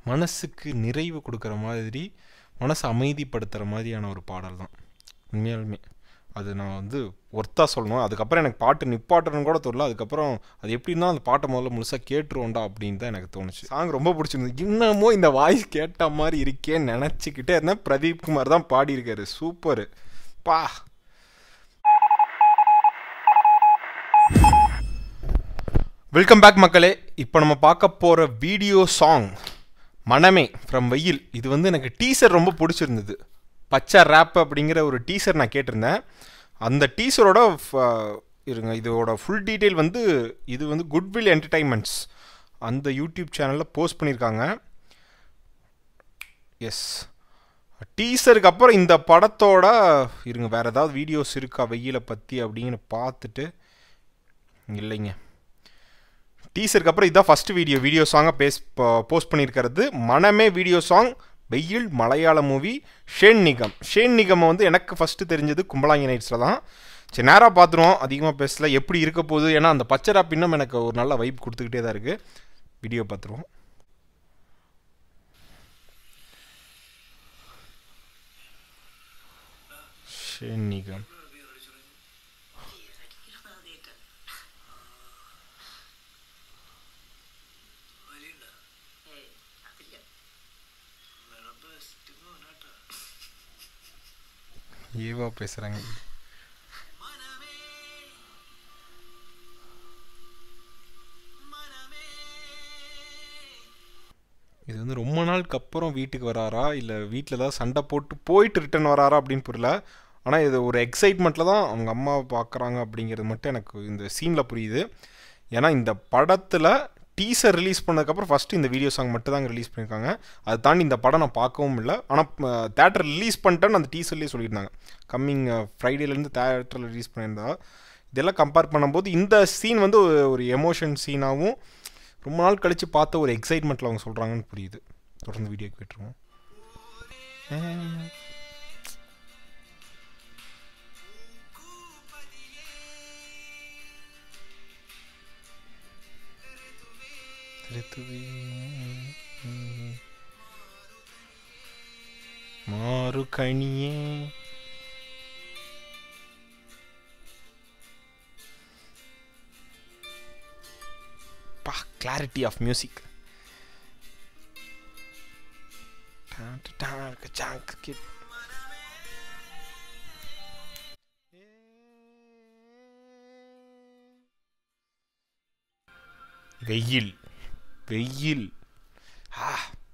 மனசுக்கு நிறைவு கொடுக்குற மாதிரி மனசை அமைதிப்படுத்துகிற மாதிரியான ஒரு பாடல் தான் உண்மையாலுமே அது நான் வந்து ஒர்த்தாக சொல்லணும் அதுக்கப்புறம் எனக்கு பாட்டு நிப்பாட்டணும்னு கூட தெரியல அதுக்கப்புறம் அது எப்படின்னா அந்த பாட்டை முதல்ல முழுசாக கேட்டுருவோண்டா அப்படின்னு தான் எனக்கு தோணுச்சு சாங் ரொம்ப பிடிச்சிருந்தது இன்னமும் இந்த வாய்ஸ் கேட்ட மாதிரி இருக்கேன்னு நினச்சிக்கிட்டே இருந்தேன் பிரதீப் குமார் தான் பாடியிருக்காரு சூப்பர் பா வெல்கம் பேக் மக்களே இப்போ நம்ம பார்க்க போகிற வீடியோ சாங் மனமே ஃப்ரம் வெயில் இது வந்து எனக்கு டீசர் ரொம்ப பிடிச்சிருந்தது பச்சை ரேப் அப்படிங்கிற ஒரு டீசர் நான் கேட்டிருந்தேன் அந்த டீசரோட இருங்க இதோட ஃபுல் டீட்டெயில் வந்து இது வந்து குட்வில் என்டர்டைன்மெண்ட்ஸ் அந்த யூடியூப் சேனலில் போஸ்ட் பண்ணியிருக்காங்க எஸ் டீசருக்கு அப்புறம் இந்த படத்தோட இருங்க வேறு ஏதாவது வீடியோஸ் இருக்கா வெயிலை பற்றி அப்படின்னு பார்த்துட்டு இல்லைங்க டீசருக்கு அப்புறம் இதுதான் ஃபஸ்ட் வீடியோ வீடியோ சாங்கை பேஸ் போஸ்ட் பண்ணியிருக்கிறது மனமே வீடியோ சாங் வெயில் மலையாள மூவி ஷேன் நிகம் ஷேன் நிகம் வந்து எனக்கு ஃபஸ்ட்டு தெரிஞ்சது கும்பலாங்கி நைட்ஸில் தான் சரி நேராக பார்த்துருவோம் அதிகமாக பேசல எப்படி இருக்க போகுது ஏன்னா அந்த பச்சரா பின்னம் எனக்கு ஒரு நல்ல வைப் கொடுத்துக்கிட்டே தான் இருக்குது வீடியோ பார்த்துருவோம் ஷேன் நிகம் ஏவா பேசுகிறாங்க இது வந்து ரொம்ப நாளுக்கு அப்புறம் வீட்டுக்கு வராரா இல்லை வீட்டில் ஏதாவது சண்டை போட்டு போயிட்டு ரிட்டன் வராரா அப்படின்னு புரியல ஆனால் இது ஒரு எக்ஸைட்மெண்ட்டில் தான் அவங்க அம்மாவை பார்க்குறாங்க அப்படிங்கிறது மட்டும் எனக்கு இந்த சீனில் புரியுது ஏன்னா இந்த படத்தில் டீசர் ரிலீஸ் பண்ணதுக்கப்புறம் ஃபஸ்ட்டு இந்த வீடியோ சாங் மட்டும் தாங்க ரிலீஸ் பண்ணியிருக்காங்க அதை தாண்டி இந்த படம் நான் பார்க்கவும் இல்லை ஆனால் தேட்டர் ரிலீஸ் பண்ணிட்டேன்னு அந்த டீசர்லேயே சொல்லியிருந்தாங்க கம்மிங் ஃப்ரைடேலேருந்து தேட்டரில் ரிலீஸ் பண்ணியிருந்தா இதெல்லாம் கம்பேர் பண்ணும்போது இந்த சீன் வந்து ஒரு எமோஷன் சீனாகவும் ரொம்ப நாள் கழித்து பார்த்த ஒரு எக்ஸைட்மெண்ட்டில் அவங்க சொல்கிறாங்கன்னு புரியுது தொடர்ந்து வீடியோ கேட்டுருவோம் மாறு கணியே பா கிளாரிட்டி ஆஃப் மியூசிக் வெயில் வெயில் ஆ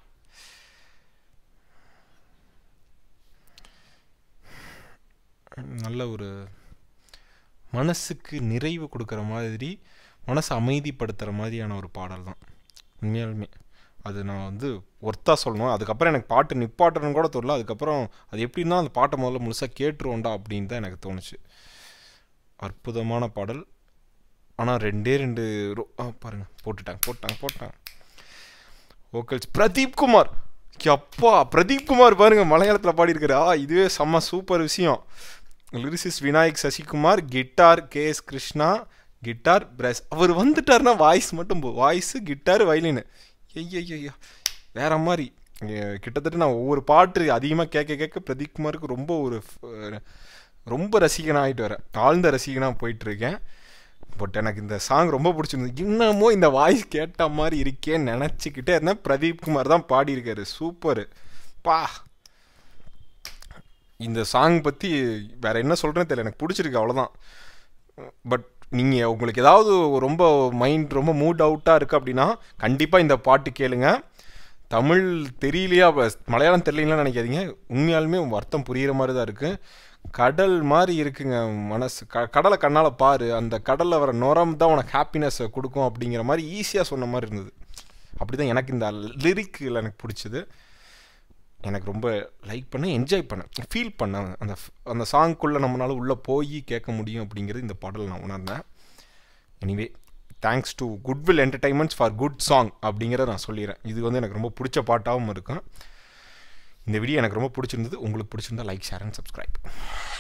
நல்ல ஒரு மனசுக்கு நிறைவு கொடுக்குற மாதிரி மனசை அமைதிப்படுத்துகிற மாதிரியான ஒரு பாடல் தான் உண்மையாலுமே அது நான் வந்து ஒர்த்தாக சொல்லணும் அதுக்கப்புறம் எனக்கு பாட்டு நிப்பாட்டணும்னு கூட தெரியல அதுக்கப்புறம் அது எப்படின்னா அந்த பாட்டை முதல்ல முழுசாக கேட்டுருவோண்டா அப்படின்னு தான் எனக்கு தோணுச்சு அற்புதமான பாடல் ஆனால் ரெண்டே ரெண்டு ரோ பாருங்கள் போட்டுட்டாங்க போட்டாங்க போட்டாங்க ஓக்கல்ஸ் பிரதீப் குமார் அப்பா பிரதீப் குமார் பாருங்க மலையாளத்தில் பாடியிருக்காரு ஆ இதுவே செம்ம சூப்பர் விஷயம் lyricist Vinayak Sasikumar guitar K S Krishna guitar பிரஸ் அவர் வந்துட்டார்னா வாய்ஸ் மட்டும் போ வாய்ஸு கிட்டார் வயலின் ஐயா வேற மாதிரி கிட்டத்தட்ட நான் ஒவ்வொரு பாட்டு அதிகமாக கேட்க கேட்க பிரதீப் குமாருக்கு ரொம்ப ஒரு ரொம்ப ரசிகனாக ஆகிட்டு வரேன் ஆழ்ந்த ரசிகனாக போயிட்டுருக்கேன் பட் எனக்கு இந்த சாங் ரொம்ப பிடிச்சிருந்தது இன்னமும் இந்த வாய்ஸ் கேட்ட மாதிரி இருக்கேன்னு நினச்சிக்கிட்டே இருந்தேன் பிரதீப் குமார் தான் பாடியிருக்காரு சூப்பர் பா இந்த சாங் பற்றி வேறு என்ன சொல்கிறேன்னு தெரியல எனக்கு பிடிச்சிருக்கு அவ்வளோதான் பட் நீங்கள் உங்களுக்கு ஏதாவது ரொம்ப மைண்ட் ரொம்ப மூட் அவுட்டாக இருக்குது அப்படின்னா கண்டிப்பாக இந்த பாட்டு கேளுங்க தமிழ் தெரியலையா மலையாளம் தெரியலீங்களா நினைக்காதீங்க உண்மையாலுமே அர்த்தம் புரிகிற மாதிரி தான் இருக்குது கடல் மாதிரி இருக்குங்க மனசு க கடலை கண்ணால் பாரு அந்த கடலில் வர நுரம் தான் உனக்கு ஹாப்பினஸ்ஸை கொடுக்கும் அப்படிங்கிற மாதிரி ஈஸியாக சொன்ன மாதிரி இருந்தது அப்படி தான் எனக்கு இந்த லிரிக்கில் எனக்கு பிடிச்சது எனக்கு ரொம்ப லைக் பண்ணேன் என்ஜாய் பண்ணேன் ஃபீல் பண்ணேன் அந்த அந்த சாங்குக்குள்ளே நம்மளால் உள்ளே போய் கேட்க முடியும் அப்படிங்கிறது இந்த பாடல் நான் உணர்ந்தேன் anyway thanks to goodwill entertainments for good song அப்படிங்கிறத நான் சொல்லிடுறேன் இது வந்து எனக்கு ரொம்ப பிடிச்ச பாட்டாகவும் இருக்கும் இந்த வீடியோ எனக்கு ரொம்ப பிடிச்சிருந்தது உங்களுக்கு பிடிச்சிருந்தா லைக் ஷேர் அண்ட் சப்ஸ்கிரைப்